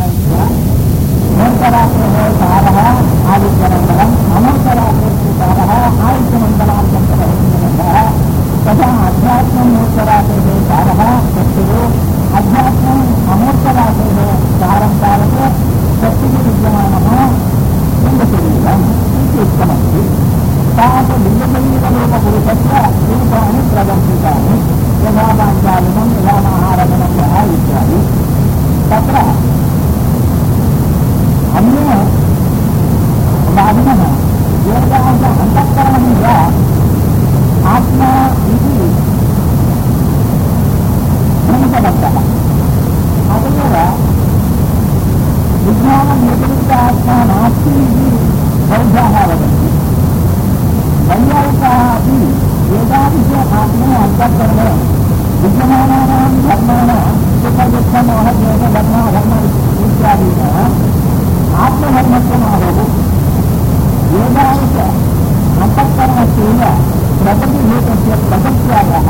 மூர்த்தராத்திரः सारः आदित्यमण्डलम् अमूर्तरात्रेषु सारः आदित्यमण्डलान्तर्गतः तथा अध्यात्मं मूर्तरात्रेः सारः चक्षुः अध्यात्मम् अमूर्तरात्रेः सारं तावत् चक्षुः विद्यमानः लिङ्गशरीरम् इति उक्तमस्ति तावत् लिङ्गशरीररूपपुरुषस्य रूपाणि प्रदर्शितानि यथा पाञ्चालिनं यथा महारगणं यः इत्यादि तत्र अन्य वादिनः योगाः अन्तःकरणमेव आत्मा इति भ्रमितवन्तः अतएव विज्ञानं व्यतिरिक्त आत्मा नास्ति इति बौद्धाः वदन्ति वैयायिकाः अपि एतादृश आत्मे अन्तःकरणे विद्यमानानां धर्माणां सुखदुःखमोहद्वेषधर्मधर्म इत्यादीनः आत्मधर्मत्वमारोः एतादृश अन्तःकरणस्यैव प्रकृतिभूतस्य प्रकृत्यायः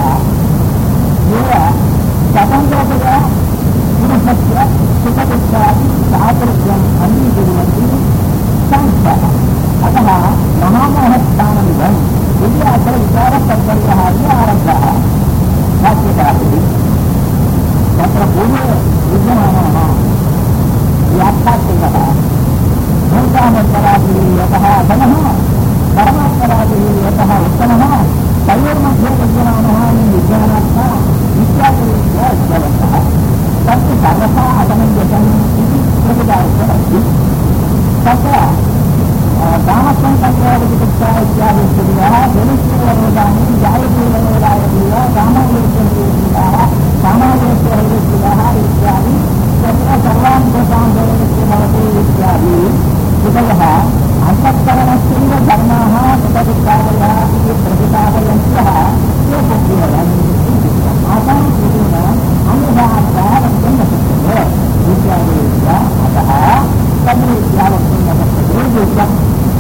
एव स्वतन्त्रतया पुरुषस्य सुखदुःखादि सादृश्यम् अङ्गीकुर्वन्ति संस्थः अतः महामोहस्थानमिदं यदि अत्र विचारकर्तव्यः इति आरब्धः भाष्यकारैः तत्र पूर्वे विद्यमानः व्याख्यात्मकः भूतामत्परादिः यतः धनः परमात्मरादिः यतः उत्तमः तयोर्मध्ये विद्यमानः विज्ञानात्मा इत्यादिरीत्या उक्तवन्तः तत् सर्वथा अतमञ्जसम् इति प्रतिपादितमस्ति तत्र कामत्वं तत्त्वादिचिकित्सा इत्यादि स्थितिः जनिष्ठीवरोधानि जायतीवरोधायतीव कामवेश्वरीयाः कामावेश्वरीयाः इत्यादि तत्र सर्वान् दोषां भवति भवति इत्यादि कृतयः अन्तःकरणस्यैव धर्माः सुखदुःखादयः इति प्रतिपादयन्त्यः ते बुद्धिवयम् आसां कृतेन अनुसारः वक्तुं न शक्यते इत्यादिरीत्या अतः तद्रीत्या वक्तुं न शक्यते इति उक्तम्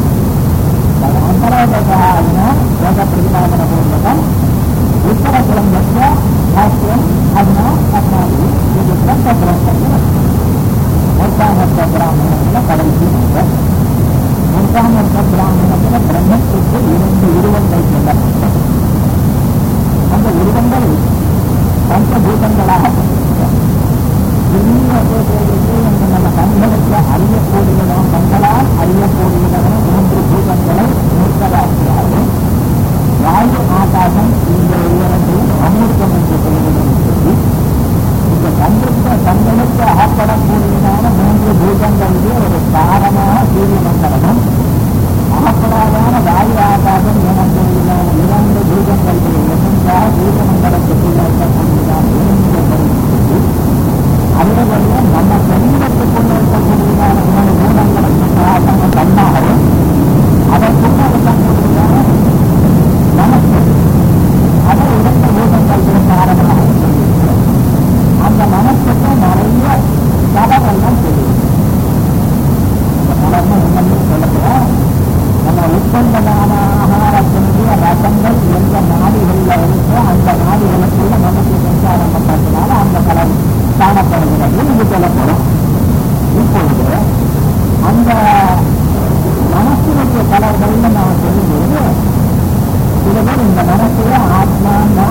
तदनन्तरोदयः अधुना योगप्रतिपादनपूर्वकम् उत्तरग्रन्थस्य भाष्यम् अधुना अस्माभिः विचित्रं तद्रष्टव्यमस्ति மூர்த்தாமர்த்த கடைசி மூர்த்தாமர்த்த பிராமணத்தில் பிரம்மத்துக்கு இரண்டு உருவங்கள் சொல்லப்பட்டது அந்த உருவங்கள் பஞ்சபூதங்களாக என்று நம்ம கண்களுக்கு அறியக்கூடியதாம் கண்களால் அறியக்கூடியதான மூன்று பூதங்களை மூர்த்தராக்கிறார்கள் வாயு ஆகாசம் இந்த இரண்டையும் அமூர்த்தம் என்று சொல்லுவதும் சொல்லி இந்த கண்ணுக்கு கண்களுக்கு அகப்படக்கூடியதான மூன்று பூதங்களிலே ஒரு காரணமாக சூரிய மண்டலமும் அகப்படாதான வாயு ஆகாசம் எனக்கூடியதான இரண்டு பூதங்களில் ஒன்றாக சூரிய மண்டலத்துக்குள்ள இருக்கக்கூடியதான இரண்டு பரிசு அதே போல நம்ம சரீரத்துக்குள்ள இருக்கக்கூடியதான மூணு பூதங்களுக்கு காரணம் கண்ணாகவும் அதற்குள்ள இருக்கக்கூடியதான மனசு அதை இரண்டு பூதங்களுக்கு காரணமாக சொல்லியிருக்கிறோம் அந்த மனசுக்கு நிறைய கதவெல்லாம் தெரியும் இந்த கலர்னு முன்னாடி சொல்லப்போம் நம்ம உட்கொண்டதான ஆகாரத்தினுடைய ரசங்கள் எந்த நாடிகளில் இருக்கோ அந்த நாடிகளுக்குள்ள மனசு சஞ்சாரம் பண்ணதுனால அந்த கலர் காணப்படுகிறது இது சொல்லப்படும் இப்பொழுது அந்த மனசினுடைய கலர்கள்னு நான் சொல்லும்போது சில பேர் இந்த மனசுல ஆத்மான்னா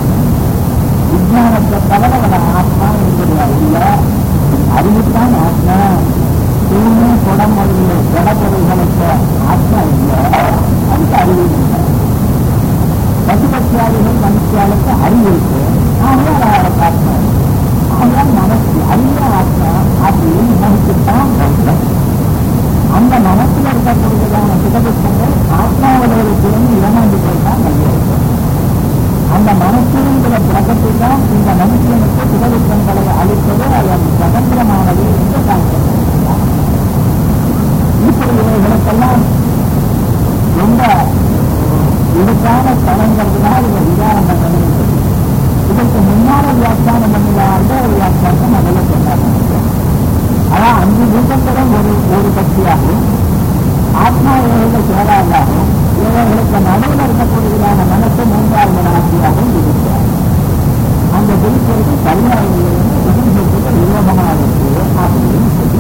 விஜயானத்தை தவிர ஒரு ஆத்மா என்பது அறிய அறிவுத்தான் ஆத்மா தூய்மை குடம் முதலிய ஜடப்பொருள்களுக்கு ஆத்மா இல்லை அதுக்கு அறிவு இல்லை பசுபட்சியாளிகள் மனுஷியாளுக்கு அறிவு இருக்கு ஆகையால் அவருக்கு ஆத்மா ஆகையால் மனசு அறிய ஆத்மா அப்படின்னு மனசுத்தான் வேண்டும் அந்த மனசுல இருக்கக்கூடியதான சுகதுக்கங்கள் ஆத்மாவோட சேர்ந்து இடமாண்டு போய்தான் நல்கியிருக்கும் அந்த மனசுங்கிற பிரகத்தை தான் இந்த மனுஷனுக்கு சுகதுக்கங்களை அளிப்பது அது சுதந்திரமானது என்று காண்பிக்கிறார் இப்படி இவைகளுக்கெல்லாம் ரொம்ப இதுக்கான தலங்கிறதுனால் இதை விசாரணை பண்ணிருக்கு இதற்கு முன்னால வியாக்கியானம் பண்ணினாங்க ஒரு வியாக்கியானம் முதல்ல சொன்னாங்க அதான் அஞ்சு பூதங்களும் ஒரு ஒரு கட்சியாகவும் ஆத்மா இவைகள் சேராதாகவும் இவைகளுக்கு நடுவில் இருக்கக்கூடியதான மனசு மூன்றாவது ராசியாகவும் இருக்கிறார் அந்த பிரிக்கிறது கல்யாணிலிருந்து விதிப்பதற்கு விரோதமாக இருக்கு அப்படின்னு சொல்லி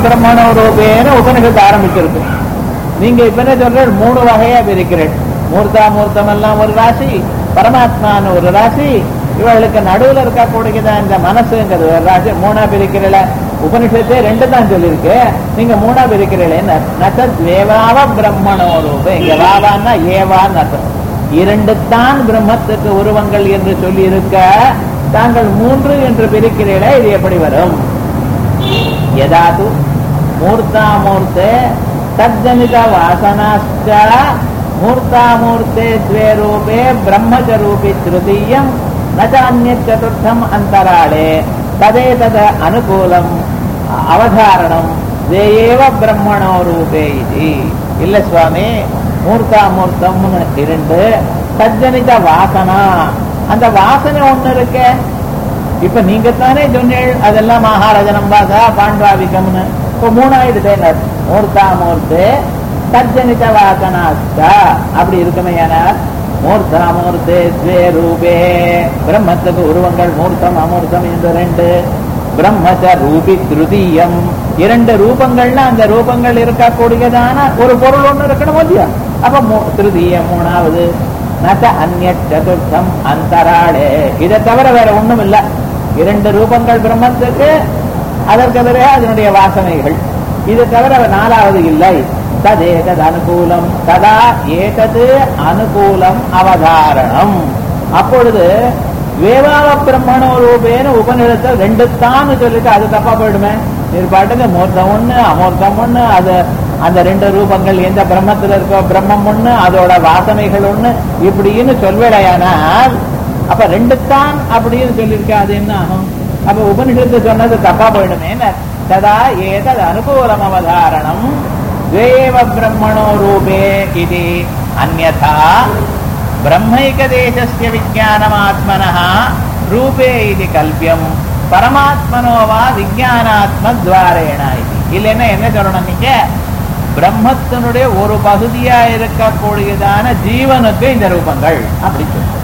பிரம்மணோ ரூபேன்னு உபனிஷத்து ஆரம்பிச்சிருக்கு நீங்க இப்ப என்ன சொல்ற மூணு வகையா பிரிக்கிறேன் மூர்த்தா மூர்த்தம் எல்லாம் ஒரு ராசி பரமாத்மான்னு ஒரு ராசி இவர்களுக்கு நடுவுல இருக்கக்கூடியதா இந்த மனசுங்கிறது ஒரு ராசி மூணா பிரிக்கிறல உபனிஷத்தே ரெண்டு தான் சொல்லியிருக்கு நீங்க மூணா பிரிக்கிறீங்களே நசத்வேவாவ பிரம்மணோ ரூபே இங்க வாவான்னா ஏவான்னு அர்த்தம் இரண்டு தான் பிரம்மத்துக்கு உருவங்கள் என்று சொல்லி இருக்க தாங்கள் மூன்று என்று பிரிக்கிறீர்களே இது எப்படி வரும் யதாது மூர்த்தாமூர்த்தே தஜனித வாசனாச்ச மூர்த்தாமூர்த்தே द्वे ரூபே பிரம்மச்ச ரூபி திருதீயம் ந அந்நியத் சதுர்த்தம் அந்தராளே ததேதத அனுகூலம் அவதாரணம் தேயேவ பிரம்மணோ ரூபே இது இல்ல சுவாமி மூர்த்தாமூர்த்தம்னு இரண்டு தஜனித வாசனா அந்த வாசனை ஒண்ணு இருக்கே இப்ப நீங்க தானே சொன்னீள் அதெல்லாம் மகாராஜனம் வாசா பாண்டாவிகம்னு இப்ப மூணாயிடுதே மூர்த்தா மூர்த்து தஜனித வாசனாஸ்தா அப்படி இருக்குமே மூர்த்தா மூர்த்தே ஸ்வே ரூபே பிரம்மத்துக்கு உருவங்கள் மூர்த்தம் அமூர்த்தம் இந்த ரெண்டு பிரம்மச்ச ரூபி திருதீயம் இரண்டு ரூபங்கள்னா அந்த ரூபங்கள் இருக்கக்கூடியதான ஒரு பொருள் ஒண்ணு இருக்கணும் இல்லையா அப்ப மூ- திருதீயம் மூணாவது நச்ச அந்நிய சதுர்த்தம் அந்தராளே இதை தவிர வேற ஒண்ணும் இல்ல இரண்டு ரூபங்கள் பிரம்மத்துக்கு அதற்கு பிறகு அதனுடைய வாசனைகள் இது தவிர நாலாவது இல்லை ததேதத் அனுகூலம் ததா ஏதது அனுகூலம் அவதாரணம் அப்பொழுது வேவாவ பிரம்மணோ ரூபேன உபநிடத்தில் ரெண்டு தான் சொல்லிட்டு அது தப்பா போயிடுமே நீர் பாட்டுக்கு மூர்த்தம் ஒண்ணு அமூர்த்தம் ஒண்ணு அது அந்த ரெண்டு ரூபங்கள் எந்த பிரம்மத்துல இருக்கோ பிரம்மம் ஒண்ணு அதோட வாசனைகள் ஒண்ணு இப்படின்னு சொல்வேடையானால் அப்ப ரெண்டு தான் அப்படின்னு சொல்லியிருக்க அது என்ன ஆகும் அப்ப உபனிஷத்து சொன்னது தப்பா போயிடுமே ததா ஏதது அனுகூலம் அவதாரணம் द्वेव ब्रह्मणो रूपे इति अन्यथा ब्रह्मैकदेशस्य विज्ञानमात्मनः रूपे इति कल्प्यम् பரமாத்மனோ வா விஜயானாத்மத்வாரேண இது இல்லைன்னா என்ன சொல்லணும் நீங்க பிரம்மத்தினுடைய ஒரு பகுதியா இருக்கக்கூடியதான ஜீவனுக்கு இந்த ரூபங்கள் அப்படி சொல்லுங்க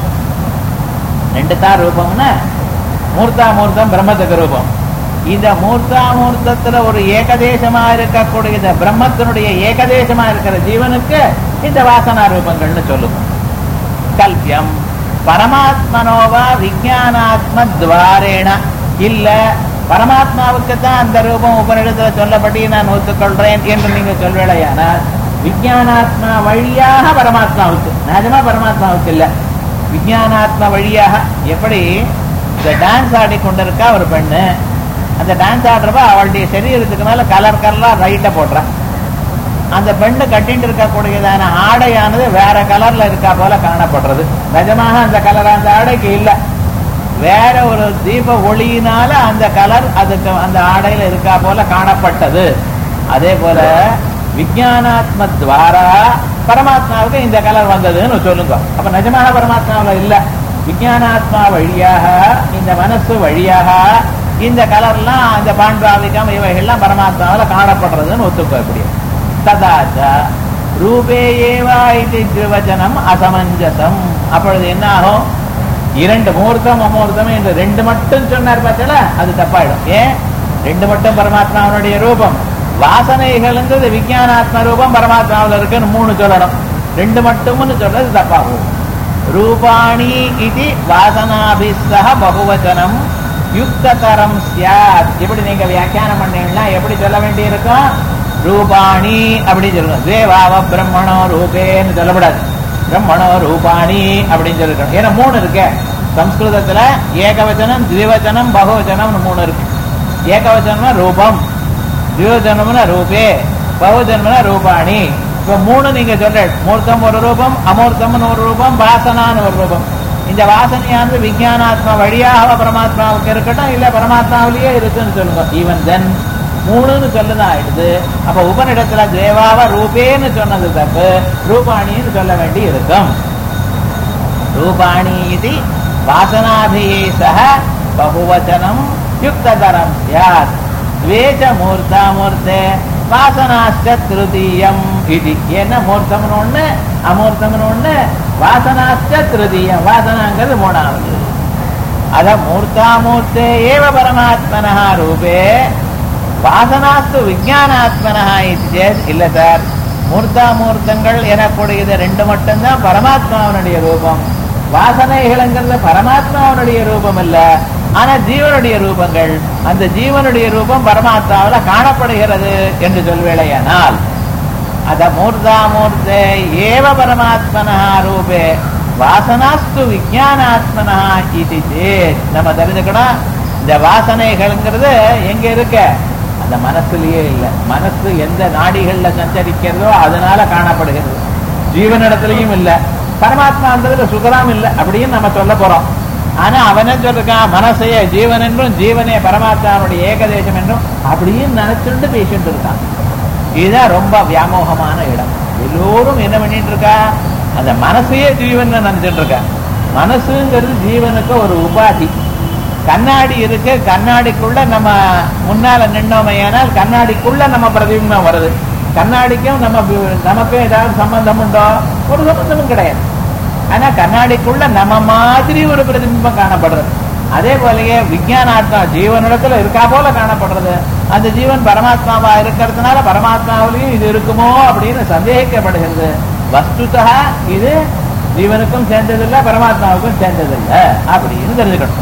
ரெண்டு தான் ரூபம்னா மூர்த்தாமூர்த்தம் பிரம்மத்துக்கு ரூபம் இந்த மூர்த்தாமூர்த்தத்துல ஒரு ஏகதேசமா இருக்கக்கூடிய இந்த பிரம்மத்தினுடைய ஏகதேசமா இருக்கிற ஜீவனுக்கு இந்த வாசனா ரூபங்கள்னு சொல்லுவோம் கல்பியம் பரமாத்மனோவா விஜயானாத்ம துவாரேண இல்ல பரமாத்மாவுக்கு தான் அந்த ரூபம் உபனிடத்துல சொல்லப்படி நான் ஒத்துக்கொள்றேன் என்று நீங்க சொல்வேளையானால் விஜயானாத்மா வழியாக பரமாத்மாவுக்கு நிஜமா பரமாத்மாவுக்கு இல்ல விஜயானாத்மா வழியாக எப்படி இந்த டான்ஸ் ஆடி கொண்டிருக்கா ஒரு பெண்ணு அந்த டான்ஸ் ஆடுறப்ப அவளுடைய சரீரத்துக்கு மேல கலர் கலரா ரைட்டை போடுறான் அந்த பெண்ணு கட்டிட்டு இருக்கக்கூடியதான ஆடையானது வேற கலர்ல இருக்கா போல காணப்படுறது நிஜமாக அந்த கலர் அந்த ஆடைக்கு இல்ல வேற ஒரு தீப ஒளியினால அந்த கலர் அதுக்கு அந்த ஆடையில இருக்கா போல காணப்பட்டது அதே போல விஜயானாத்ம துவாரா பரமாத்மாவுக்கு இந்த கலர் வந்ததுன்னு சொல்லுங்க அப்ப நிஜமாக பரமாத்மாவுல இல்ல விஜயானாத்மா வழியாக இந்த மனசு வழியாக இந்த கலர்லாம் அந்த பாண்டாவிகம் இவைகள்லாம் பரமாத்மாவில காணப்படுறதுன்னு ஒத்துக்கோ இப்படி ததாச்ச ரூபே ஏவா இது திருவச்சனம் அசமஞ்சசம் அப்பொழுது என்ன ஆகும் இரண்டு மூர்த்தம் அமூர்த்தம் என்று ரெண்டு மட்டும் சொன்னார் பார்த்தல அது தப்பாயிடும் ஏன் ரெண்டு மட்டும் பரமாத்மாவனுடைய ரூபம் வாசனைகள்ங்கிறது விஜயானாத்ம ரூபம் பரமாத்மாவில் இருக்குன்னு மூணு சொல்லணும் ரெண்டு மட்டும்னு சொல்றது தப்பாகும் ரூபாணி இது வாசனாபிஸ்தக பகுவச்சனம் யுக்ததரம் சியாத் இப்படி நீங்க வியாக்கியானம் பண்ணீங்கன்னா எப்படி சொல்ல வேண்டியிருக்கும் ரூபாணி அப்படின்னு சொல்லுங்க தேவாவ பிரம்மணோ ரூபேன்னு சொல்லக்கூடாது பிரம்மணோ ரூபாணி அப்படின்னு சொல்லிருக்கணும் ஏன்னா மூணு இருக்கு சம்ஸ்கிருதத்துல ஏகவச்சனம் திவச்சனம் பகுவச்சனம்னு மூணு இருக்கு ஏகவச்சனம்னா ரூபம் திவச்சனம்னா ரூபே பகுஜன்மனா ரூபாணி இப்ப மூணு நீங்க சொல்ற மூர்த்தம் ஒரு ரூபம் அமூர்த்தம்னு ஒரு ரூபம் வாசனான்னு ஒரு ரூபம் இந்த வாசனையானது விஞ்ஞானாத்மா வழியாக பரமாத்மாவுக்கு இருக்கட்டும் இல்ல பரமாத்மாவிலேயே இருக்குன்னு சொல்லுங்க ஈவன் தென் மூணுன்னு சொல்லுதான் ஆயிடுது அப்ப உபனிடத்துல தேவாவ ரூபேன்னு சொன்னது தப்பு ரூபாணின்னு சொல்ல வேண்டி இருக்கும் ரூபாணி இது வாசனாபியே சக பகுவச்சனம் யுக்ததரம் சியாத் द्वेच மூர்த்தாமூர்த்தே வாசனாஷ்ட திருதீயம் இது என்ன மூர்த்தம்னு ஒண்ணு அமூர்த்தம்னு ஒண்ணு வாசனாஷ்ட திருதீயம் வாசனாங்கிறது மூணாவது அத மூர்த்தாமூர்த்தே ஏவ பரமாத்மனா ரூபே வாசனாஸ்து விஜயானாத்மனா இது சேத் இல்ல சார் மூர்த்தாமூர்த்தங்கள் எனக்கூடியது ரெண்டு மட்டும்தான் பரமாத்மாவனுடைய ரூபம் வாசனைகள்ங்கிறது பரமாத்மாவனுடைய ரூபம் இல்ல ஆனா ஜீவனுடைய ரூபங்கள் அந்த ஜீவனுடைய ரூபம் பரமாத்மாவில் காணப்படுகிறது என்று சொல்வேளையானால் அத மூர்த்தாமூர்த்தே ஏவ பரமாத்மனா ரூபே வாசனாஸ்து விஜயானாத்மனா இது சேத் நம்ம தெரிஞ்சுக்கணும் இந்த வாசனைகள்ங்கிறது எங்க இருக்க அந்த மனசுலயே இல்லை மனசு எந்த நாடிகள்ல சஞ்சரிக்கிறதோ அதனால காணப்படுகிறது ஜீவனிடத்திலையும் இல்ல பரமாத்மான்றதுல சுகராம் இல்லை அப்படின்னு நம்ம சொல்ல போறோம் ஆனா அவனே சொல்லிருக்கான் மனசைய ஜீவன் என்றும் ஜீவனே பரமாத்மாவுடைய ஏகதேசம் என்றும் அப்படின்னு நினைச்சுட்டு பேசிட்டு இருக்கான் இதுதான் ரொம்ப வியாமோகமான இடம் எல்லோரும் என்ன பண்ணிட்டு இருக்கா அந்த மனசையே ஜீவன் நினைச்சிட்டு இருக்கா மனசுங்கிறது ஜீவனுக்கு ஒரு உபாதி கண்ணாடி இருக்கு கண்ணாடிக்குள்ள நம்ம முன்னால நின்னோமையானால் கண்ணாடிக்குள்ள நம்ம பிரதிபிம்பம் வருது கண்ணாடிக்கும் நம்ம நமக்கும் ஏதாவது சம்பந்தம் உண்டோ ஒரு சம்பந்தமும் கிடையாது ஆனா கண்ணாடிக்குள்ள நம்ம மாதிரி ஒரு பிரதிபிம்பம் காணப்படுறது அதே போலயே விஜயானாத்மா ஜீவனிடத்துல இருக்கா போல காணப்படுறது அந்த ஜீவன் பரமாத்மாவா இருக்கிறதுனால பரமாத்மாவிலையும் இது இருக்குமோ அப்படின்னு சந்தேகிக்கப்படுகிறது வஸ்துதா இது ஜீவனுக்கும் சேர்ந்ததில்லை பரமாத்மாவுக்கும் சேர்ந்ததில்லை அப்படின்னு தெரிஞ்சுக்கணும்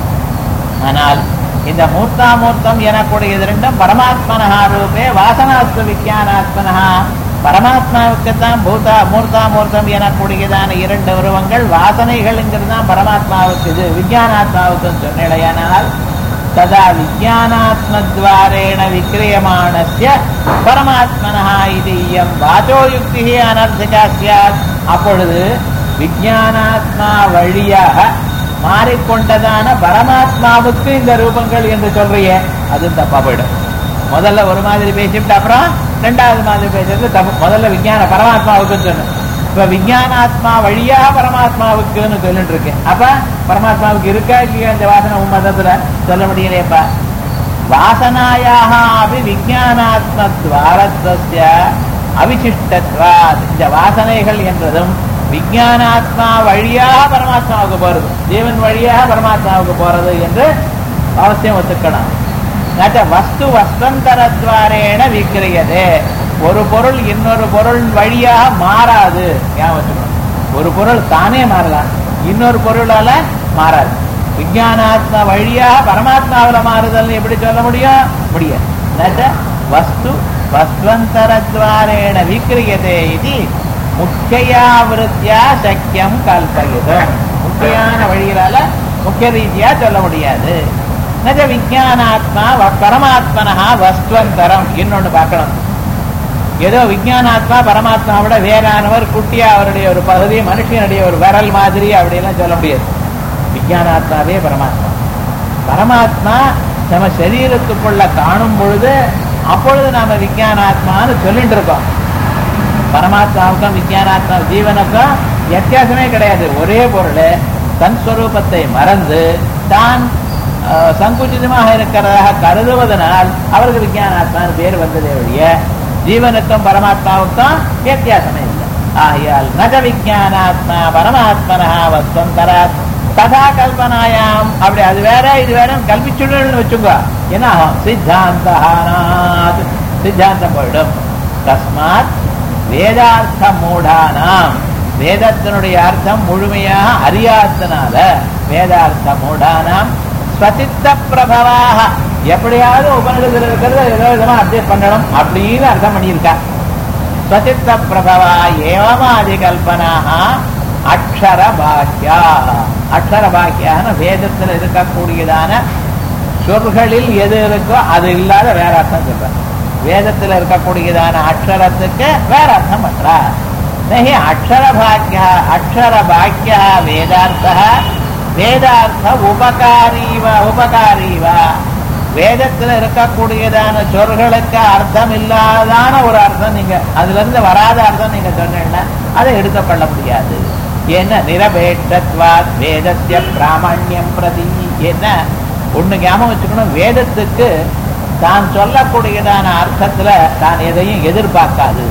ஆனால் இந்த மூர்த்தாமூர்த்தம் எனக்கூடியது ரெண்டும் பரமாத்மனஹா ரூபே வாசனாஸ்து விஜயானாத்மனஹா பரமாத்மாவுக்குத்தான் பூதா மூர்த்தாமூர்த்தம் எனக்கூடியதான இரண்டு உருவங்கள் வாசனைகள்ங்கிறது தான் பரமாத்மாவுக்கு இது விஜயானாத்மாவுக்கு சொன்னிலையானால் ததா விஜயானாத்மத்வாரேண விக்கிரியமானஸ்ய பரமாத்மனஹா இது இயம் வாச்சோ யுக்தி அனர்த்திகா சியாத் அப்பொழுது விஜயானாத்மா வழியாக மாறிக்கொண்டதான பரமாத்மாவுக்கு இந்த ரூபங்கள் என்று சொல்றியே அது தப்பா போயிடும் முதல்ல ஒரு மாதிரி பேசிவிட்டு அப்புறம் ரெண்டாவது மாதிரி பேசுறது தப்பு முதல்ல விஞ்ஞான பரமாத்மாவுக்குன்னு சொன்ன இப்ப விஞ்ஞானாத்மா வழியா பரமாத்மாவுக்குன்னு சொல்லிட்டு இருக்கேன் அப்ப பரமாத்மாவுக்கு இருக்கா இல்லையா இந்த வாசனை உன் மதத்துல சொல்ல முடியலையப்பா வாசனாயாக அபி விஜயானாத்மத்வாரத்வஸ்ய அவிசிஷ்டத்வா இந்த வாசனைகள் என்றதும் விஜயானாத்மா வழியாக பரமாத்மாவுக்கு போறது ஜீவன் வழியாக பரமாத்மாவுக்கு போறது என்று அவசியம் ஒத்துக்கணும் வஸ்து வஸ்தந்தரத்வாரேன விக்கிரியதே ஒரு பொருள் இன்னொரு பொருள் வழியாக மாறாது ஞாபகம் ஒரு பொருள் தானே மாறலாம் இன்னொரு பொருளால மாறாது விஜயானாத்மா வழியாக பரமாத்மாவில மாறுதல் எப்படி சொல்ல முடியும் முடியாது வஸ்து வஸ்வந்தரத்வாரேண விக்கிரியதே இது முக்கியா விருத்தியா சக்கியம் கல்பயுதம் முக்கியான வழியிலால முக்கிய ரீதியா சொல்ல முடியாது நஜ விஜயானாத்மா பரமாத்மனா வஸ்துவந்தரம் இன்னொன்னு பார்க்கணும் ஏதோ விஜயானாத்மா பரமாத்மாவோட வேறானவர் குட்டியா அவருடைய ஒரு பகுதி மனுஷனுடைய ஒரு விரல் மாதிரி அப்படியெல்லாம் சொல்ல முடியாது விஜயானாத்மாவே பரமாத்மா பரமாத்மா நம்ம சரீரத்துக்குள்ள காணும் பொழுது அப்பொழுது நாம விஜயானாத்மான்னு சொல்லிட்டு இருக்கோம் பரமாத்மாவுக்கும் விஜயானாத்மா ஜீவனுக்கும் வித்தியாசமே கிடையாது ஒரே பொருள் தன் ஸ்வரூபத்தை மறந்து தான் சங்குச்சிதமாக இருக்கிறதாக கருதுவதனால் அவருக்கு விஜயானாத்மான்னு பேர் வந்ததே ஒழிய ஜீவனுக்கும் பரமாத்மாவுக்கும் வித்தியாசமே இல்லை ஆகையால் நக விஜயானாத்மா பரமாத்மனா வஸ்வந்தராத் ததா கல்பனாயாம் அப்படி அது வேற இது வேற கல்பிச்சுடன்னு வச்சுங்க என்ன ஆகும் சித்தாந்தானாத் சித்தாந்தம் போயிடும் தஸ்மாத் வேதார்த்த மூடானாம் வேதத்தினுடைய அர்த்தம் முழுமையாக அறியாதனால வேதார்த்த மூடானாம் ஸ்வசித்த பிரபவாக எப்படியாவது உபநிடத்தில் இருக்கிறத ஏதோ விதமா அப்டேட் பண்ணணும் அப்படின்னு அர்த்தம் பண்ணியிருக்கா ஸ்வசித்த பிரபவா ஏவமாதி கல்பனாக அக்ஷர பாக்கியா அக்ஷர பாக்கியான வேதத்தில் இருக்கக்கூடியதான சொற்களில் எது இருக்கோ அது இல்லாத வேற அர்த்தம் சொல்றேன் வேதத்தில் இருக்கக்கூடியதான அக்ஷரத்துக்கு வேற அர்த்தம் பண்றா நகி அக்ஷர பாக்கிய அக்ஷர பாக்கிய வேதார்த்த வேதார்த்த உபகாரீவ உபகாரீவ வேதத்தில் இருக்கக்கூடியதான சொற்களுக்கு அர்த்தம் இல்லாதான ஒரு அர்த்தம் நீங்க அதுல இருந்து வராத அர்த்தம் நீங்க சொன்னீங்கன்னா அதை எடுத்துக்கொள்ள முடியாது என்ன நிரபேட்டத்வாத் வேதத்திய பிராமணியம் பிரதி என்ன ஒண்ணு ஞாபகம் வச்சுக்கணும் வேதத்துக்கு தான் சொல்லக்கூடியதான அர்த்தத்துல தான் எதையும் எதிர்பார்க்காது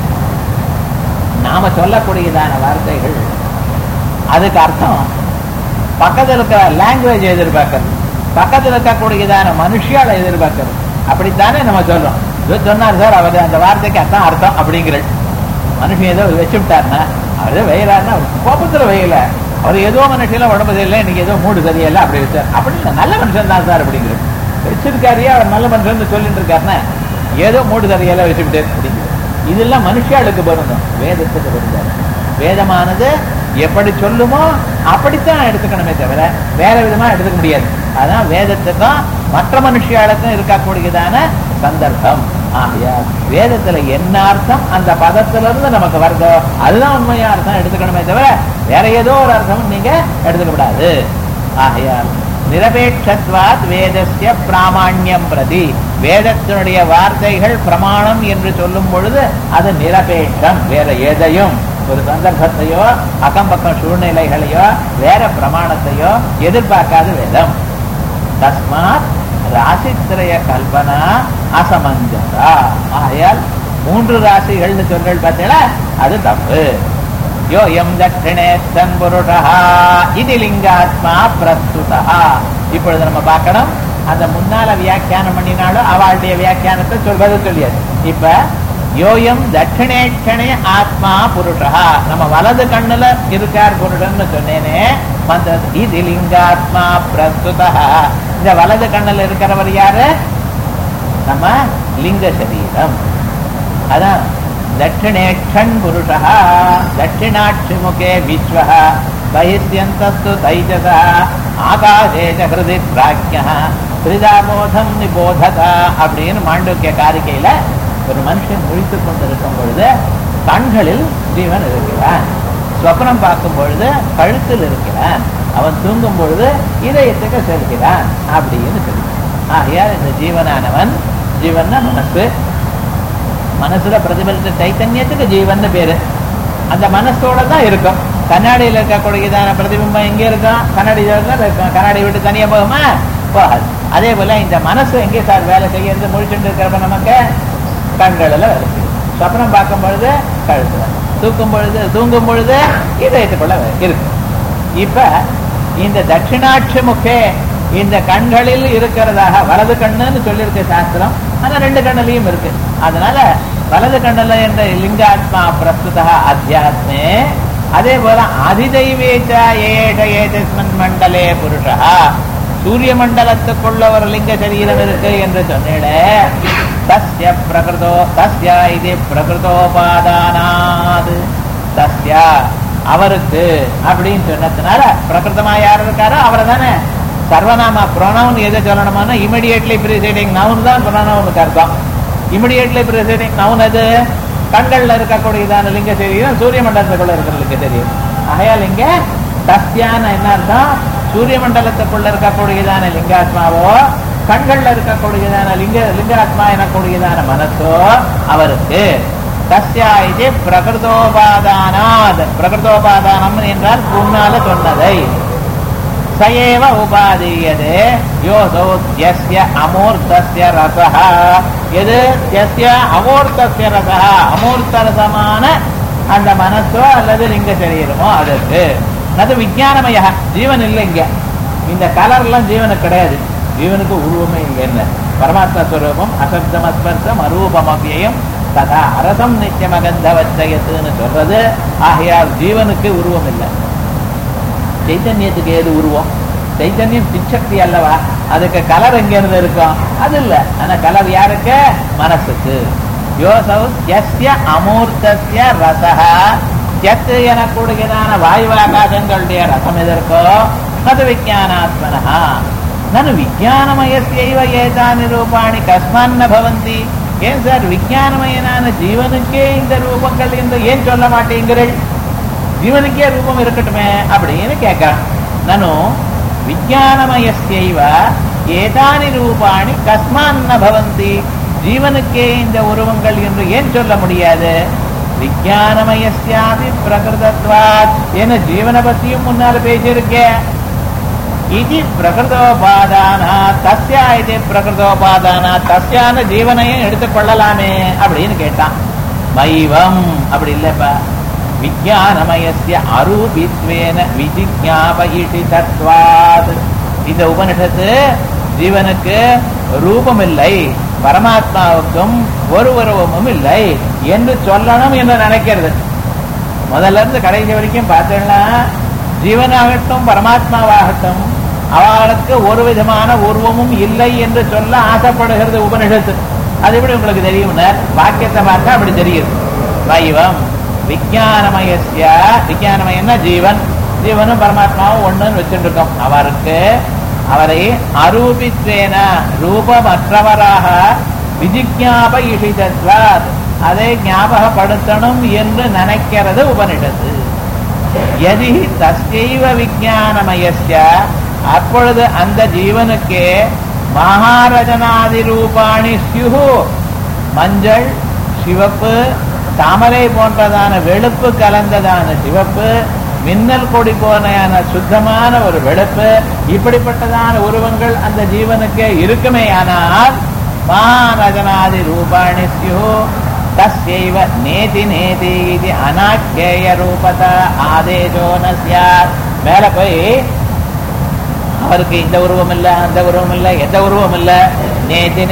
நாம சொல்லக்கூடியதான வார்த்தைகள் அதுக்கு அர்த்தம் பக்கத்தில் இருக்கிற லாங்குவேஜ் எதிர்பார்க்கறது பக்கத்தில் இருக்கக்கூடியதான மனுஷியால எதிர்பார்க்கறது அப்படித்தானே நம்ம சொல்றோம் இது சொன்னார் சார் அவர் அந்த வார்த்தைக்கு அதான் அர்த்தம் அப்படிங்கிறது மனுஷன் ஏதோ வச்சு விட்டாருன்னா அவர் வெயிலாருன்னா கோபத்துல வெயில அவர் ஏதோ மனுஷில உடம்பு சரியில்லை இன்னைக்கு ஏதோ மூடு சரியில்லை அப்படி வச்சார் அப்படி இல்லை நல்ல மனுஷன் தான் சார் அப்படிங்கிறது வச்சிருக்காரியா அவர் நல்ல மனுஷன் சொல்லிட்டு இருக்காருன்னா ஏதோ மூடு சரியில்லை வச்சுக்கிட்டு அப்படிங்கிறது இதெல்லாம் மனுஷாளுக்கு பொருந்தும் வேதத்துக்கு பொருந்தாது வேதமானது எப்படி சொல்லுமோ அப்படித்தான் எடுத்துக்கணுமே தவிர வேற விதமா எடுத்துக்க முடியாது அதான் வேதத்துக்கும் மற்ற மனுஷியாளுக்கும் இருக்கக்கூடியதான சந்தர்ப்பம் ஆகையா வேதத்துல என்ன அர்த்தம் அந்த பதத்துல இருந்து நமக்கு வருதோ அதுதான் உண்மையா அர்த்தம் எடுத்துக்கணுமே தவிர வேற ஏதோ ஒரு அர்த்தம் நீங்க எடுத்துக்க கூடாது ஆகையால் நிரபேட்சத்வாத் வேதஸ்ய பிராமாண்யம் பிரதி வேதத்தினுடைய வார்த்தைகள் பிரமாணம் என்று சொல்லும் பொழுது அது நிரபேட்சம் வேற எதையும் ஒரு சந்தர்ப்பத்தையோ அக்கம் பக்கம் சூழ்நிலைகளையோ வேற பிரமாணத்தையோ எதிர்பார்க்காத வேதம் தஸ்மாத் ராசித்திரய கல்பனா அசமஞ்சசா ஆகையால் மூன்று ராசிகள்னு சொன்னல் பார்த்தீங்களா அது தப்பு யோயம் தட்சிணே தன் புருஷா இது லிங்காத்மா பிரஸ்துதா இப்பொழுது நம்ம பார்க்கணும் அந்த முன்னால வியாக்கியானம் பண்ணினாலும் அவளுடைய வியாக்கியானத்தை சொல்வது சொல்லியது இப்ப யோயம் தட்சிணேட்சணே ஆத்மா புருஷா நம்ம வலது கண்ணுல இருக்கார் புருஷன்னு சொன்னேனே மந்திர இது லிங்காத்மா பிரஸ்துதா இந்த வலது கண்ணுல இருக்கிறவர் யாரு நம்ம லிங்க சரீரம் அதான் தட்சிணேட்சன் புருஷா தட்சிணாட்சி முகே விஸ்வ பகிஷ்யந்தஸ்து தைஜசா ஆகாசேஜ ஹிருதி பிராஜ்யா ஹிருதாபோதம் நிபோததா அப்படின்னு மாண்டூக்கிய காரிக்கையில ஒரு மனுஷன் முழித்துக் கொண்டிருக்கும் பொழுது கண்களில் ஜீவன் இருக்கிறான் ஸ்வப்னம் பார்க்கும் பொழுது கழுத்தில் இருக்கிறான் அவன் தூங்கும் பொழுது இதயத்துக்கு செல்கிறான் அப்படின்னு சொல்லி ஆகையால் இந்த ஜீவனானவன் ஜீவன்னா மனசு மனசுல பிரதிபலித்த சைத்தன்யத்துக்கு ஜீவன் பேரு அந்த மனசோட தான் இருக்கும் கண்ணாடியில் இருக்கக்கூடியதான பிரதிபிம்பம் எங்க இருக்கும் கண்ணாடியில் இருக்கும் கண்ணாடி விட்டு தனியா போகுமா போகாது அதே போல இந்த மனசு எங்கே சார் வேலை செய்யறது முழிச்சுட்டு இருக்கிறப்ப நமக்கு கண்களில் வேலை செய்யும் சொப்னம் பார்க்கும் பொழுது கழுத்துல தூக்கும் பொழுது தூங்கும் பொழுது இதயத்துக்குள்ள இருக்கு இப்ப இந்த தட்சிணாட்சி முகே இந்த கண்களில் இருக்கிறதாக வலது கண்ணுன்னு சொல்லியிருக்க சாஸ்திரம் ஆனா ரெண்டு கண்ணுலயும் இருக்கு அதனால வலது கண்ணுல என்ற லிங்காத்மா பிரஸ்துதா அத்தியாத்மே அதே போல அதிதைவேச்ச ஏஷ ஏதஸ்மன் மண்டலே புருஷா சூரிய மண்டலத்துக்குள்ள ஒரு லிங்க சரீரம் இருக்கு என்று சொன்னேன் தஸ்ய பிரகிருதோ தஸ்ய இது பிரகிருதோபாதானாது தஸ்ய அவருக்கு அப்படின்னு சொன்னதுனால பிரகிருதமா யார் இருக்காரோ அவரை தானே சர்வநாம ப்ரொனவுன் எதை சொல்லணுமானா இமிடியேட்லி ப்ரிசைடிங் நவுன் தான் ப்ரொனவுனுக்கு அர்த்தம் இமிடியேட்லி ப்ரிசைடிங் நவுன் அது கண்கள்ல இருக்கக்கூடியதான லிங்க சரீரம் சூரிய மண்டலத்துக்குள்ள இருக்கிற லிங்க சரீரம் ஆகையால் இங்க தஸ்யான என்ன அர்த்தம் சூரிய மண்டலத்துக்குள்ள இருக்கக்கூடியதான லிங்காத்மாவோ கண்கள்ல இருக்கக்கூடியதான லிங்க லிங்காத்மா எனக்கூடியதான மனசோ அவருக்கு தஸ்யா இது பிரகிருதோபாதானாத் பிரகிருதோபாதானம் என்றால் முன்னால சொன்னதை சயேவ உபாதீயதே யோசோ தியஸ்ய அமூர்த்தஸ்ய ரசः எது தியஸ்ய அமூர்த்தஸ்ய ரசः அமூர்த்த ரசமான அந்த மனசோ அல்லது லிங்க சரீரமோ அதற்கு அது விஜயானமய ஜீவன் இல்லை இங்க இந்த கலர்லாம் ஜீவனுக்கு கிடையாது ஜீவனுக்கு உருவமே இல்லைன்னு பரமாத்மா ஸ்வரூபம் அசப்தம் அஸ்பர்சம் அரூபம் அவ்வியம் ததா அரசம் நித்தியமகந்த வச்சயத்துன்னு சொல்றது ஆகையால் ஜீவனுக்கு உருவம் இல்லை சைத்தன்யத்துக்கு ஏது உருவம் சைத்தன்யம் சிச்சக்தி அல்லவா அதுக்கு கலர் எங்க இருந்து இருக்கும் அது இல்ல ஆனா கலர் யாருக்கு மனசுக்கு யோசௌ எஸ்ய அமூர்த்தஸ்ய ரசஹ எத்து எனக்கூடியதான வாயுவாகாசங்களுடைய ரசம் எதற்கோ அது விஜயானாத்மனஹா நனு விஜயானமயஸ்யைவ ஏதானி ரூபாணி கஸ்மான்ன பவந்தி ஏன் சார் விஜயானமயனான ஜீவனுக்கே இந்த ரூபங்கள் என்று ஏன் சொல்ல மாட்டேங்கிறீர்கள் ஜீவனுக்கே ரூபம் இருக்கட்டுமே அப்படின்னு கேட்கிறான் நனு விஜயானமயஸ்யைவ ஏதானி ரூபாணி கஸ்மான்ன பவந்தி ஜீவனுக்கே இந்த உருவங்கள் என்று ஏன் சொல்ல முடியாது விஜயானமயஸ்யாபி பிரகிருதத்வாத் என ஜீவனை பத்தியும் முன்னால பேசியிருக்கேன் இது பிரகிருதோபாதானா தஸ்யா இது பிரகிருதோபாதானா தஸ்யான ஜீவனையும் எடுத்துக்கொள்ளலாமே அப்படின்னு கேட்டான் மைவம் அப்படி இல்லப்பா விஜயானமயசிய அரூபித்வேன விஜிஜாபயிஷி தத்வாத் இந்த உபனிஷத்து ஜீவனுக்கு ரூபம் இல்லை பரமாத்மாவுக்கும் ஒரு உருவமும் இல்லை என்று சொல்லணும் என்று நினைக்கிறது முதல்ல இருந்து கடைசி வரைக்கும் பார்த்தீங்கன்னா ஜீவனாகட்டும் பரமாத்மாவாகட்டும் அவளுக்கு ஒரு விதமான உருவமும் இல்லை என்று சொல்ல ஆசைப்படுகிறது உபனிஷத்து அது எப்படி உங்களுக்கு தெரியும் வாக்கியத்தை பார்த்தா அப்படி தெரியுது வைவம் விஜயானமயசிய விஜயானமயன்னா ஜீவன் ஜீவனும் பரமாத்மாவும் ஒண்ணுன்னு வச்சுட்டு இருக்கோம் அவருக்கு அவரை அரூபித்வேன ரூபமற்றவராக விஜிஜாப இஷிதத்வாத் அதை ஞாபகப்படுத்தணும் என்று நினைக்கிறது உபனிஷத்து எதி தஸ்யைவ விஜயானமயசிய அப்பொழுது அந்த ஜீவனுக்கு மகாரஜனாதி ரூபாணி சியுகு மஞ்சள் சிவப்பு தாமரை போன்றதான வெளுப்பு கலந்ததான சிவப்பு மின்னல் கொடி போனையான சுத்தமான ஒரு வெளுப்பு இப்படிப்பட்டதான உருவங்கள் அந்த ஜீவனுக்கு இருக்குமேயானால் மகாரஜனாதி ரூபாணி சியு தஸ்யைவ நேதி நேதி இது அநாக்கிய ரூபத ஆதேசோ ந சியாத் மேல போய் அவருக்கு இந்த உருவம் இல்ல அந்த உருவம் இல்ல எந்த உருவம் இல்ல நேதி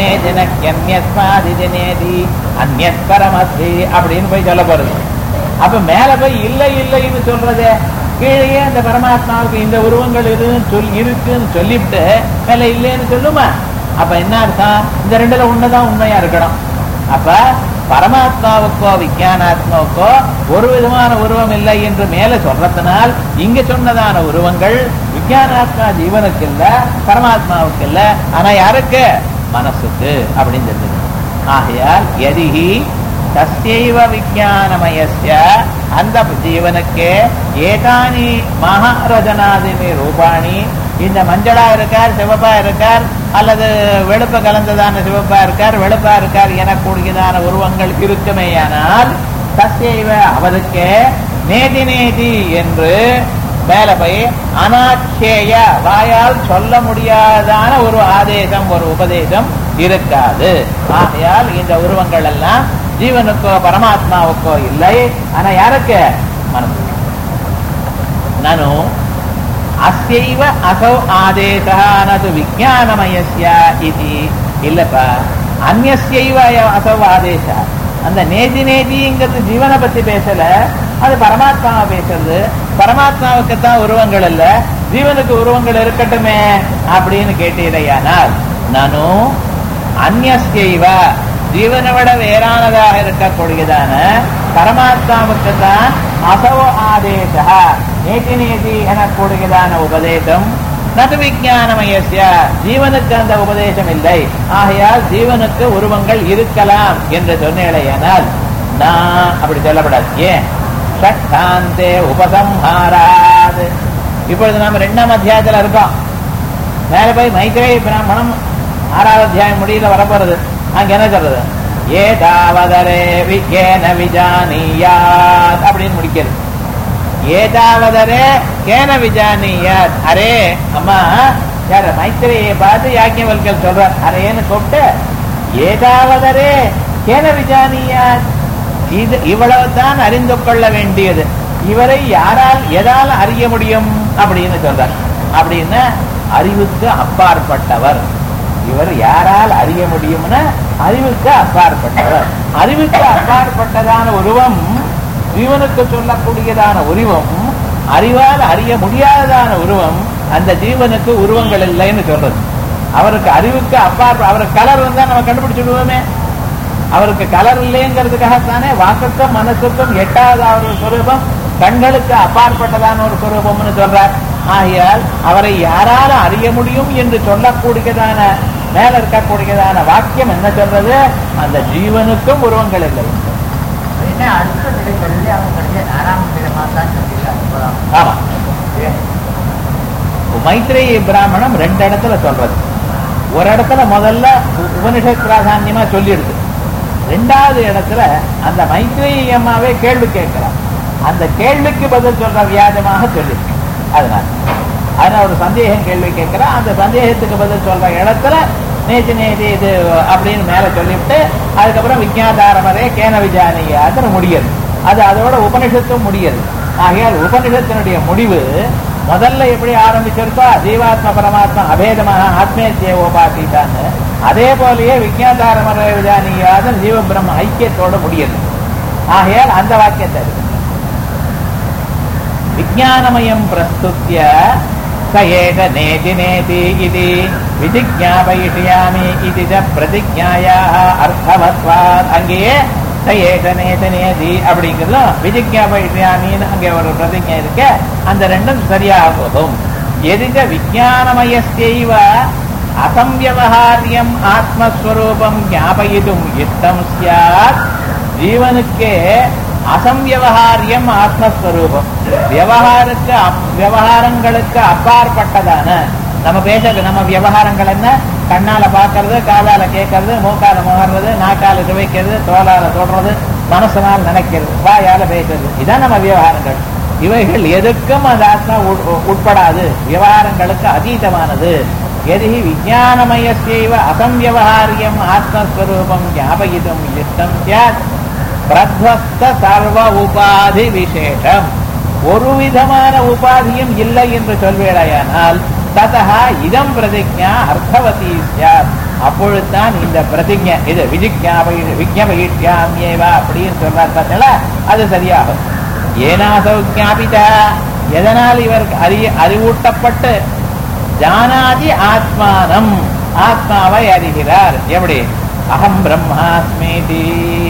நேதினி நேதி அந்நியத் பரமஸ்தி அப்படின்னு போய் சொல்ல போறது அப்ப மேல போய் இல்லை இல்லைன்னு சொல்றதே கீழே அந்த பரமாத்மாவுக்கு இந்த உருவங்கள் இருக்குன்னு சொல் இருக்குன்னு சொல்லிவிட்டு மேல இல்லைன்னு சொல்லுமா அப்ப என்ன அர்த்தம் இந்த ரெண்டுல ஒண்ணுதான் உண்மையா இருக்கணும் அப்ப பரமாத்மாவுக்கோ விஜயானாத்மாவுக்கோ ஒரு விதமான உருவம் இல்லை என்று மேல சொல்றதுனால் இங்க சொன்னதான உருவங்கள் விஜயானாத்மா ஜீவனுக்கு இல்ல பரமாத்மாவுக்கு இல்ல ஆனா யாருக்கு மனசுக்கு அப்படின்னு தெரிஞ்சது ஆகையால் எதிகி தஸ்யைவ விஜயானமயஸ்ய அந்த ஜீவனுக்கு ஏதானி மகாரஜனாதினி ரூபாணி இந்த மஞ்சளா இருக்கார் சிவப்பா இருக்கார் அல்லது வெளுப்ப கலந்ததான சிவப்பா இருக்கார் வெளுப்பா இருக்கார் எனக்கூடியதான உருவங்கள் இருக்குமேயானால் தஸ்யைவ அவருக்கு நேதி நேதி என்று மேல போய் அனாட்சேய வாயால் சொல்ல முடியாதான ஒரு ஆதேசம் ஒரு உபதேசம் இருக்காது ஆகையால் இந்த உருவங்கள் எல்லாம் ஜீவனுக்கோ பரமாத்மாவுக்கோ இல்லை ஆனா யாருக்கு மனசு நானும் அஸ்யைவ அசௌ ஆதேசா நது விஜயானமயஸ்ய இது இல்லப்பா அந்நியஸ்யைவ அசௌ ஆதேசா அந்த நேதி நேதிங்கிறது ஜீவனை பத்தி பேசல அது பரமாத்மாவை பேசுறது பரமாத்மாவுக்கு தான் உருவங்கள் இல்ல ஜீவனுக்கு உருவங்கள் இருக்கட்டுமே அப்படின்னு கேட்டீரையானால் நானும் அந்நியஸ்யைவ ஜீவனை விட வேறானதாக இருக்கக்கூடியதான பரமாத்மாவுக்கு தான் அசவ ஆதேசா நேதி நேதி எனக்கூடியதான உபதேசம் நது விஜயானமயசிய ஜீவனுக்கு அந்த உபதேசம் இல்லை ஆகையால் ஜீவனுக்கு உருவங்கள் இருக்கலாம் என்று சொன்னேனால் நான் அப்படி சொல்லப்படாது ஏன் ஷட்டாந்தே உபசம்ஹாராது இப்பொழுது நாம ரெண்டாம் அத்தியாயத்துல இருக்கோம் மேல போய் மைத்ரேய பிராமணம் ஆறாவது அத்தியாயம் முடியல வரப்போறது அங்க என்ன சொல்றது ஏதாவதரே விஜேன விஜானியாத் அப்படின்னு முடிக்கிறது ஏதாவதரே கேன விஜானியாத் அரே அம்மா யார மைத்திரையை பார்த்து யாக்கியவல்கள் சொல்றார் அரேன்னு கூப்பிட்டு ஏதாவதரே கேன விஜானியாத் இது இவ்வளவுதான் அறிந்து கொள்ள வேண்டியது இவரை யாரால் எதால் அறிய முடியும் அப்படின்னு சொல்றார் அப்படின்னு அறிவுக்கு அப்பாற்பட்டவர் இவர் யாரால் அறிய முடியும்னா அறிவுக்கு அப்பாற்பட்டவர் அறிவுக்கு அப்பாற்பட்டதான உருவம் ஜீவனுக்கு சொல்லக்கூடியதான உருவம் அறிவால் அறிய முடியாததான உருவம் அந்த ஜீவனுக்கு உருவங்கள் இல்லைன்னு சொல்றது அவருக்கு அறிவுக்கு அப்பாற்ப அவருக்கு கலர் வந்தா நம்ம கண்டுபிடிச்சுடுவோமே அவருக்கு கலர் இல்லைங்கிறதுக்காகத்தானே வாக்குக்கும் மனசுக்கும் எட்டாவது அவர் சுரூபம் கண்களுக்கு அப்பாற்பட்டதான ஒரு சுரூபம்னு சொல்றார் ஆகையால் அவரை யாரால அறிய முடியும் என்று சொல்லக்கூடியதான மேல இருக்கக்கூடியதான வாக்கியம் என்ன சொல்றது அந்த ஜீவனுக்கும் உருவங்கள் இல்லை என்ன அடுத்த நிலைகளிலே அவங்க கடைசியா ஆறாம் நிலைமா தான் சொல்லிடலாம் ஆமா மைத்ரேயி பிராமணம் ரெண்டு இடத்துல சொல்றது ஒரு இடத்துல முதல்ல உ- உபனிஷத் பிராதான்யமா சொல்லிடுது ரெண்டாவது இடத்துல அந்த மைத்ரேயி அம்மாவே கேள்வி கேட்கிறார் அந்த கேள்விக்கு பதில் சொல்ற வியாஜமாக சொல்லிருக்கு அதனால அதனால ஒரு சந்தேகம் கேள்வி கேட்கிறா அந்த சந்தேகத்துக்கு பதில் சொல்ற இடத்துல நேற்று நேற்று இது அப்படின்னு மேல சொல்லிவிட்டு அதுக்கப்புறம் விஜயாதாரமரே கேன விஜானியாத்திர முடியுது அது அதோட உபனிஷத்தும் முடியுது ஆகையால் உபனிஷத்தினுடைய முடிவு முதல்ல எப்படி ஆரம்பிச்சிருக்கோ ஜீவாத்ம பரமாத்மா அபேதமாக ஆத்மேத்திய உபாசிட்டான்னு அதே போலயே விஜயாதாரமர விஜானியாத ஜீவ பிரம்ம ஐக்கியத்தோட முடியுது ஆகையால் அந்த வாக்கியத்தை இருக்கு விஜயானமயம் பிரஸ்துத்திய स एष नेति नेति इति विजिज्ञापयिष्यामि इति च பிரதிஜாயாக அர்த்தவத்வாத் அங்கேயே स एष நேति நேதி அப்படிங்கிறதும் விஜிஜாபயிஷ்யாமின்னு அங்கே ஒரு பிரதிஜை இருக்க அந்த ரெண்டும் சரியாக போகும் எதிக விஜயானமயஸ்யைவ அசம்வியவகாரியம் ஆத்மஸ்வரூபம் ஞாபயிதும் இஷ்டம் சியாத் ஜீவனுக்கே அசம்வியவகாரியம் ஆத்மஸ்வரூபம் விவகாரத்துக்கு அப்- விவகாரங்களுக்கு அப்பாற்பட்டதான நம்ம பேச நம்ம விவகாரங்கள் என்ன கண்ணால பார்க்கறது காதால கேட்கறது மூக்கால முகர்றது நாக்கால சுவைக்கிறது தோலால தொடுறது மனசனால் நினைக்கிறது வாயால பேசுறது இதான் நம்ம விவகாரங்கள் இவைகள் எதுக்கும் அந்த ஆத்மா உட்- உட்படாது விவகாரங்களுக்கு அதீதமானது எதிஹி விஜயானமயசைவ அசம்வியவகாரியம் ஆத்மஸ்வரூபம் ஞாபகிதும் இஷ்டம் சியாத் பிரத்வஸ்த சர்வ உபாதி விசேஷம் ஒரு விதமான உபாதியும் இல்லை என்று சொல்வேடையானால் ததா இதம் பிரதிஜா அர்த்தவதி சார் அப்பொழுதுதான் இந்த பிரதிஜை இது விஜிக்ஞாபை விஜ்ஞபயிஷ்யாமியேவா அப்படின்னு சொல்றார் பார்த்தீங்களா அது சரியாகும் ஏனாசௌ ஞாபிதா எதனால் இவர் அறிய அறிவூட்டப்பட்டு ஜானாதி ஆத்மானம் ஆத்மாவை அறிகிறார் எப்படி அகம் பிரம்மாஸ்மேதி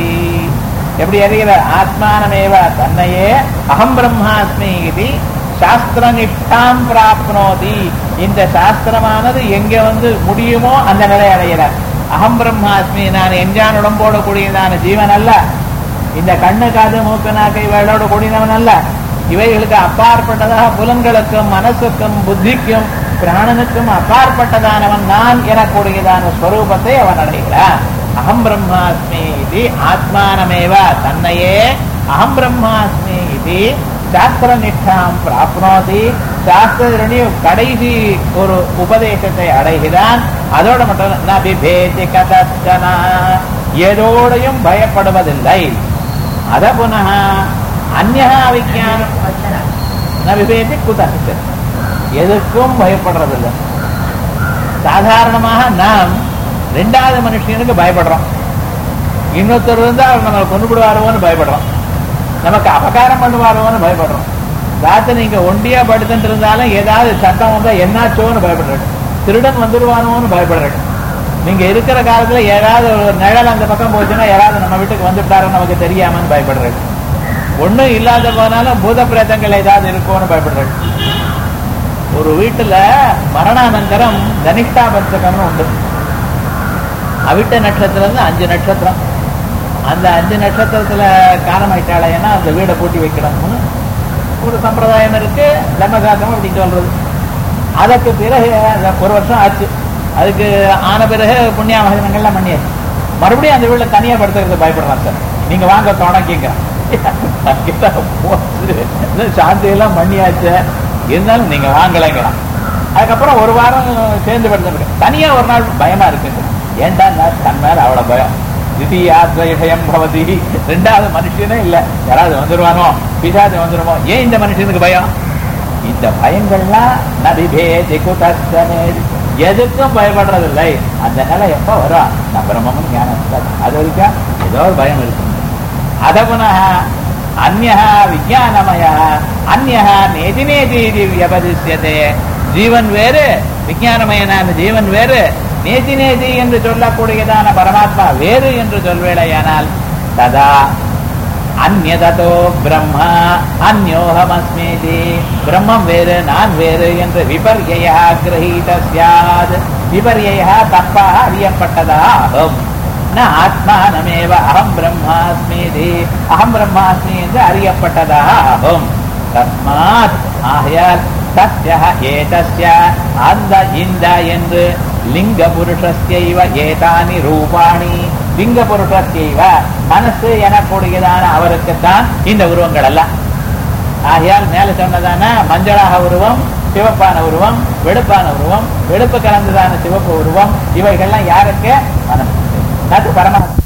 எப்படி அறிகிறார் ஆத்மானமேவ தன்னையே அகம் பிரம்மாஸ்மி இது சாஸ்திர நிஷ்டாம் பிராப்னோதி இந்த சாஸ்திரமானது எங்க வந்து முடியுமோ அந்த நிலை அடைகிறார் அகம் பிரம்மாஸ்மி நான் எஞ்சான் உடம்போடு கூடியதான ஜீவன் அல்ல இந்த கண்ணு காது மூக்கு நாக்கை வேளோடு கூடினவன் அல்ல இவைகளுக்கு அப்பாற்பட்டதாக புலன்களுக்கும் மனசுக்கும் புத்திக்கும் பிராணனுக்கும் அப்பாற்பட்டதானவன் நான் எனக்கூடியதான ஸ்வரூபத்தை அவன் அடைகிறான் அகம் பிரம்மாஸ்மி இது ஆத்மானமேவ தன்னையே அகம் பிரம்மாஸ்மி இது சாஸ்திர நிஷ்டாம் பிராப்னோதி சாஸ்திரனுடைய கடைசி ஒரு உபதேசத்தை அடைகிறான் அதோட மட்டும் இல்ல, ந பிபேதி கதச்சனா ஏதோடையும் பயப்படுவதில்லை அத புனः அந்நா விஜயானம் ந விபேதி குதஸ்து எதுக்கும் பயப்படுறதில்லை சாதாரணமாக நாம் ரெண்டாவது மனுஷனுக்கு பயப்படுறோம் இன்னொருத்தர் இருந்தா அவர் நம்மளை கொண்டு விடுவாரோன்னு பயப்படுறோம் நமக்கு அபகாரம் பண்ணுவாரோன்னு பயப்படுறோம் ராத்திரி நீங்க ஒண்டியா படுத்துட்டு இருந்தாலும் ஏதாவது சட்டம் வந்தா என்னாச்சோன்னு பயப்படுறேன் திருடன் வந்துடுவானோன்னு பயப்படுறேன் நீங்க இருக்கிற காலத்துல ஏதாவது ஒரு நிழல் அந்த பக்கம் போச்சுன்னா யாராவது நம்ம வீட்டுக்கு வந்துட்டாரோ நமக்கு தெரியாமன்னு பயப்படுறேன் ஒண்ணும் இல்லாத போனாலும் பூத பிரேதங்கள் ஏதாவது இருக்கும்னு பயப்படுறேன் ஒரு வீட்டுல மரணானந்தரம் தனிஷ்டா பஞ்சகம்னு உண்டு அவிட்ட நட்சத்திரம் இருந்து அஞ்சு நட்சத்திரம் அந்த அஞ்சு நட்சத்திரத்துல காலமாயிட்டாளேன்னா அந்த வீடை பூட்டி வைக்கணும்னு ஒரு சம்பிரதாயம் இருக்கு தர்மசாஸ்திரம் அப்படி சொல்றது அதற்கு பிறகு அந்த ஒரு வருஷம் ஆச்சு அதுக்கு ஆன பிறகு புண்ணியாமகனங்கள்லாம் பண்ணியாச்சு மறுபடியும் அந்த வீட்டுல தனியா படுத்துறது பயப்படுறான் சார் நீங்க வாங்க தொடங்கிங்க சாந்தி எல்லாம் பண்ணியாச்சு இருந்தாலும் நீங்க வாங்கலைங்களாம் அதுக்கப்புறம் ஒரு வாரம் சேர்ந்து படுத்துருக்கு தனியா ஒரு நாள் பயமா இருக்குங்க ஏன்டா நான் தன் மேல அவ்வளவு பயம் திதியாத்வயம் பவதி ரெண்டாவது மனுஷனே இல்ல யாராவது வந்துருவானோ பிசாது வந்துருமோ ஏன் இந்த மனுஷனுக்கு பயம் இந்த பயங்கள்லாம் நபிபேதி குதஸ்தனே எதுக்கும் பயப்படுறதில்லை அந்த நிலை எப்ப வரும் நான் பிரம்மமும் ஞானம் இருக்காது. அது வரைக்கும் ஏதோ ஒரு பயம் இருக்கும் அத புனः அந்யः விஜயானமயः அந்யः நேதி நேதி இது வியபதிஷ்யதே ஜீவன் வேறு விஞ்ஞானமயனான ஜீவன் வேறு நேதி நேதி என்று சொல்லக்கூடியதான பரமாத்மா வேறு என்று சொல்வேளையானால் ததா அந்நதோ பிரம்மா அந்யோகமஸ்மீதி பிரம்மம் வேறு நான் வேறு என்று விபர்யா கிரகீத சியாத் விபர்யா தப்பாக அறியப்பட்டதா ஆகும் ந ஆத்மானமேவ அகம் பிரம்மாஸ்மீதி அகம் பிரம்மாஸ்மி என்று அறியப்பட்டதாக ஆகும் தஸ்மாத் ஆகையால் தஸ்ய ஏதஸ்ய அந்த இந்த என்று லிங்க புருஷஸ்யைவ ஏதானி ரூபாணி லிங்க புருஷஸ்யைவ மனசு எனக்கூடியதான அவருக்குத்தான் இந்த உருவங்கள் எல்லாம் ஆகையால் மேல சொன்னதான மஞ்சளாக உருவம் சிவப்பான உருவம் வெளுப்பான உருவம் வெளுப்பு கலந்ததான சிவப்பு உருவம் இவைகள்லாம் யாருக்கு மனசு அது பரமாத்மா